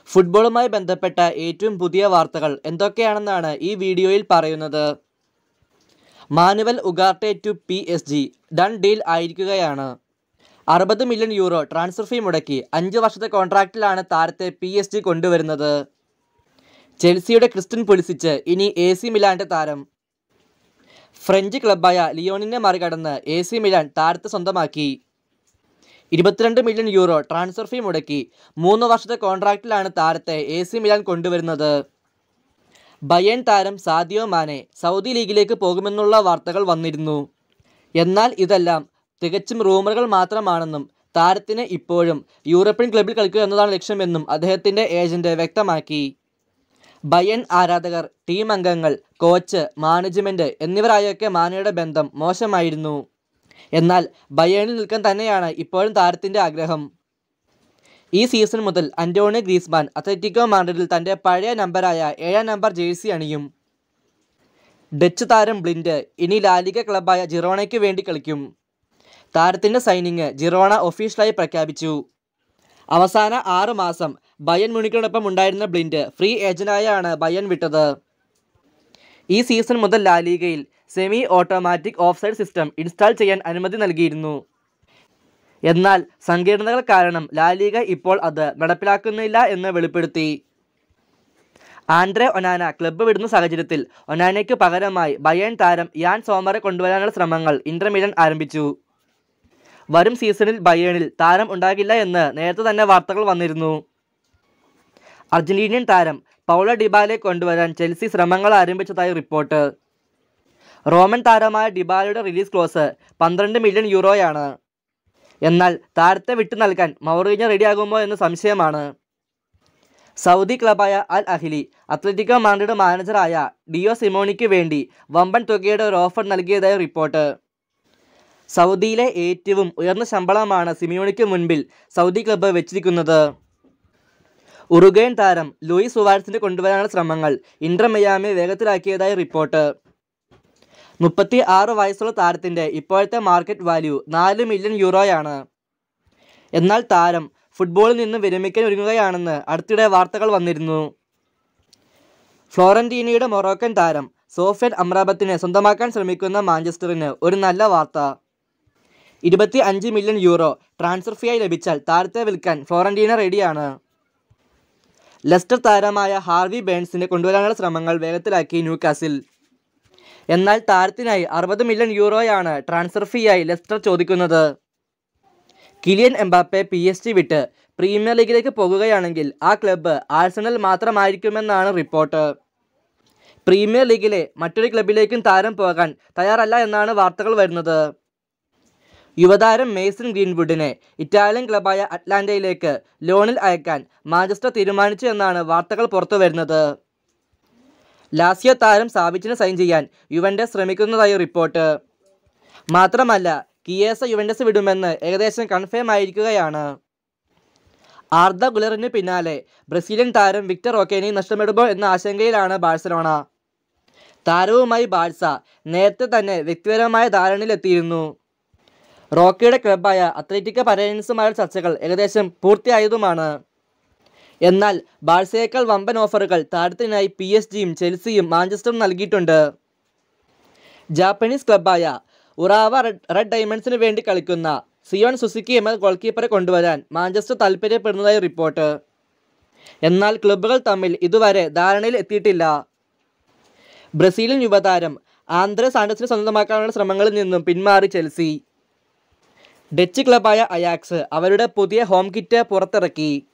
ഫുട്ബോളുമായി ബന്ധപ്പെട്ട ഏറ്റവും പുതിയ വാർത്തകൾ എന്തൊക്കെയാണെന്നാണ് ഈ വീഡിയോയിൽ പറയുന്നത് Manuel Ugarte to P S G done deal ആയിരിക്കുകയാണ് അറുപത് മില്യൺ യൂറോ ട്രാൻസ്ഫർ ഫീ മുടക്കി അഞ്ച് വർഷത്തെ കോൺട്രാക്റ്റിലാണ് താരത്തെ പി എസ് ജി കൊണ്ടുവരുന്നത് ചെൽസിയുടെ ക്രിസ്റ്റൻ പുലിസിച്ച് ഇനി എ സി മിലാൻ്റെ താരം ഫ്രഞ്ച് ക്ലബ്ബായ ലിയോണിനെ മറികടന്ന് എ സി മിലാൻ താരത്തെ സ്വന്തമാക്കി ഇരുപത്തിരണ്ട് മില്യൺ യൂറോ ട്രാൻസ്ഫർ ഫീ മുടക്കി മൂന്ന് വർഷത്തെ കോൺട്രാക്റ്റിലാണ് താരത്തെ എ സി മിലാൻ കൊണ്ടുവരുന്നത് ബയൺ താരം സാദിയോ മാനെ സൗദി ലീഗിലേക്ക് പോകുമെന്നുള്ള വാർത്തകൾ വന്നിരുന്നു എന്നാൽ ഇതെല്ലാം തികച്ചും റൂമറുകൾ മാത്രമാണെന്നും താരത്തിന് ഇപ്പോഴും യൂറോപ്യൻ ക്ലബിൽ കളിക്കുക എന്നതാണ് ലക്ഷ്യമെന്നും അദ്ദേഹത്തിൻ്റെ ഏജന്റ് വ്യക്തമാക്കി ബയൺ ആരാധകർ ടീം അംഗങ്ങൾ കോച്ച് മാനേജ്മെൻറ്റ് എന്നിവരായൊക്കെ മാനയുടെ ബന്ധം മോശമായിരുന്നു എന്നാൽ ബയേണിൽ നിൽക്കാൻ തന്നെയാണ് ഇപ്പോഴും താരത്തിൻ്റെ ആഗ്രഹം ഈ സീസൺ മുതൽ അന്റോണിയോ ഗ്രീസ്മാൻ അത്ലറ്റിക്കോ മാഡ്രിഡിൽ തൻ്റെ പഴയ നമ്പറായ ഏഴാം നമ്പർ ജേഴ്സി അണിയും ഡച്ച് താരം ബ്ലിൻഡ് ഇനി ലാലിക ക്ലബ്ബായ ജിറോണയ്ക്ക് വേണ്ടി കളിക്കും താരത്തിൻ്റെ സൈനിങ് ജിറോണ ഒഫീഷ്യലായി പ്രഖ്യാപിച്ചു അവസാന ആറ് മാസം ബയൻ മുണിക്കിനോടൊപ്പം ഉണ്ടായിരുന്ന ബ്ലിൻഡ് ഫ്രീ ഏജന്റായാണ് ബയൻ വിട്ടത് ഈ സീസൺ മുതൽ ലാലിഗയിൽ semi automatic offside system install ചെയ്യാൻ അനുമതി നൽകിയിരുന്നു എന്നാൽ സങ്കീർണതകൾ കാരണം ലാലിഗ ഇപ്പോൾ അത് നടപ്പിലാക്കുന്നില്ല എന്ന് വെളിപ്പെടുത്തി ആൻഡ്രെ ഒനാന ക്ലബ്ബ് വിടുന്ന സാഹചര്യത്തിൽ ഒനാനയ്ക്ക് പകരമായി ബയൺ താരം യാൻ സോമറെ കൊണ്ടുവരാനുള്ള ശ്രമങ്ങൾ ഇന്റർ മിലൻ ആരംഭിച്ചു വരും സീസണിൽ ബയേണിൽ താരം ഉണ്ടാകില്ല എന്ന് നേരത്തെ തന്നെ വാർത്തകൾ വന്നിരുന്നു അർജന്റീനിയൻ താരം പൗള ഡിബാലെ കൊണ്ടുവരാൻ ചെൽസി ശ്രമങ്ങൾ ആരംഭിച്ചതായി റിപ്പോർട്ട് റോമൻ താരമായ ഡിബാലയുടെ റിലീസ് ക്ലോസ് പന്ത്രണ്ട് മില്യൺ യൂറോയാണ് എന്നാൽ താരത്തെ വിട്ടു നൽകാൻ മൗറീഞ്ഞ റെഡിയാകുമോ എന്ന് സംശയമാണ് സൗദി ക്ലബായ അൽ അഹിലി അത്ലറ്റിക്കോ മാൻഡ്രിഡ് മാനേജറായ ഡിയോ സിമോണിക്ക് വേണ്ടി വമ്പൻ തുകയുടെ ഒരു ഓഫർ നൽകിയതായി റിപ്പോർട്ട് സൗദിയിലെ ഏറ്റവും ഉയർന്ന ശമ്പളമാണ് സിമിയോണിക്ക് മുൻപിൽ സൗദി ക്ലബ്ബ് വെച്ചിരിക്കുന്നത് ഉറുഗയൻ താരം ലൂയിസ് സുവാരസിനെ കൊണ്ടുവരാനുള്ള ശ്രമങ്ങൾ ഇന്റർ മിയാമി വേഗത്തിലാക്കിയതായി റിപ്പോർട്ട് മുപ്പത്തി ആറ് വയസ്സുള്ള താരത്തിൻ്റെ ഇപ്പോഴത്തെ മാർക്കറ്റ് വാല്യൂ നാല് മില്യൺ യൂറോയാണ് എന്നാൽ താരം ഫുട്ബോളിൽ നിന്ന് വിരമിക്കാൻ ഒരുങ്ങുകയാണെന്ന് അടുത്തിടെ വാർത്തകൾ വന്നിരുന്നു ഫ്ലോറന്റീനയുടെ മൊറോക്കൻ താരം സോഫിയൻ അമ്രാബത്തിനെ സ്വന്തമാക്കാൻ ശ്രമിക്കുന്ന മാഞ്ചസ്റ്ററിന് ഒരു നല്ല വാർത്ത ഇരുപത്തി അഞ്ച് മില്യൺ യൂറോ ട്രാൻസ്ഫർ ഫീയായി ലഭിച്ചാൽ താരത്തെ വിൽക്കാൻ ഫ്ലോറന്റീന റെഡിയാണ് ലെസ്റ്റർ താരമായ ഹാർവി ബേൺസിനെ കൊണ്ടുവരാനുള്ള ശ്രമങ്ങൾ വേഗത്തിലാക്കി ന്യൂകാസിൽ എന്നാൽ താരത്തിനായി അറുപത് മില്യൺ യൂറോയാണ് ട്രാൻസ്ഫർ ഫീയായി ലെസ്റ്റർ ചോദിക്കുന്നത് Kylian Mbappe P S G വിട്ട് പ്രീമിയർ ലീഗിലേക്ക് പോകുകയാണെങ്കിൽ ആ ക്ലബ്ബ് ആഴ്സണൽ മാത്രമായിരിക്കുമെന്നാണ് റിപ്പോർട്ട് പ്രീമിയർ ലീഗിലെ മറ്റൊരു ക്ലബിലേക്കും താരം പോകാൻ തയ്യാറല്ല എന്നാണ് വാർത്തകൾ വരുന്നത് യുവതാരം മേസൺ ഗ്രീൻവുഡിനെ ഇറ്റാലിയൻ ക്ലബായ അറ്റ്ലാന്റയിലേക്ക് ലോണിൽ അയക്കാൻ മാഞ്ചസ്റ്റർ തീരുമാനിച്ചു എന്നാണ് വാർത്തകൾ പുറത്തു വരുന്നത് ലാസിയോ താരം സാവിച്ചിനെ സൈൻ ചെയ്യാൻ യുവൻഡസ് ശ്രമിക്കുന്നതായി റിപ്പോർട്ട് മാത്രമല്ല കിയേസ യുവൻഡസ് വിടുമെന്ന് ഏകദേശം കൺഫേം ആയിരിക്കുകയാണ് ആർദ ഗുലറിന് പിന്നാലെ ബ്രസീലിയൻ താരം വിക്ടർ ഓക്കേനെ നഷ്ടപ്പെടുമോ എന്ന ആശങ്കയിലാണ് ബാഴ്സലോണ താരവുമായി ബാഴ്സ നേരത്തെ തന്നെ വ്യക്തിപരമായ ധാരണയിലെത്തിയിരുന്നു റോക്കിയുടെ ക്ലബായ അത്ലറ്റിക്ക പരേൻസുമായുള്ള ചർച്ചകൾ ഏകദേശം പൂർത്തിയായതുമാണ് എന്നാൽ ബാഴ്സയേക്കാൾ വമ്പൻ ഓഫറുകൾ താരത്തിനായി പി എസ് ജിയും ചെൽസിയും മാഞ്ചസ്റ്ററും നൽകിയിട്ടുണ്ട് ജാപ്പനീസ് ക്ലബായ ഉറാവ റെഡ് റെഡ് ഡയമണ്ട്സിന് വേണ്ടി കളിക്കുന്ന സിയോൺ സുസുക്കി എന്ന ഗോൾ കീപ്പറെ കൊണ്ടുവരാൻ മാഞ്ചസ്റ്റർ താൽപ്പര്യപ്പെടുന്നതായി റിപ്പോർട്ട് എന്നാൽ ക്ലബ്ബുകൾ തമ്മിൽ ഇതുവരെ ധാരണയിൽ എത്തിയിട്ടില്ല ബ്രസീലിയൻ യുവതാരം ആന്ധ്ര സാൻഡസിനെ സ്വന്തമാക്കാനുള്ള ശ്രമങ്ങളിൽ നിന്നും പിന്മാറി ചെൽസി ഡച്ച് ക്ലബായ അയാക്സ് അവരുടെ പുതിയ ഹോം കിറ്റ് പുറത്തിറക്കി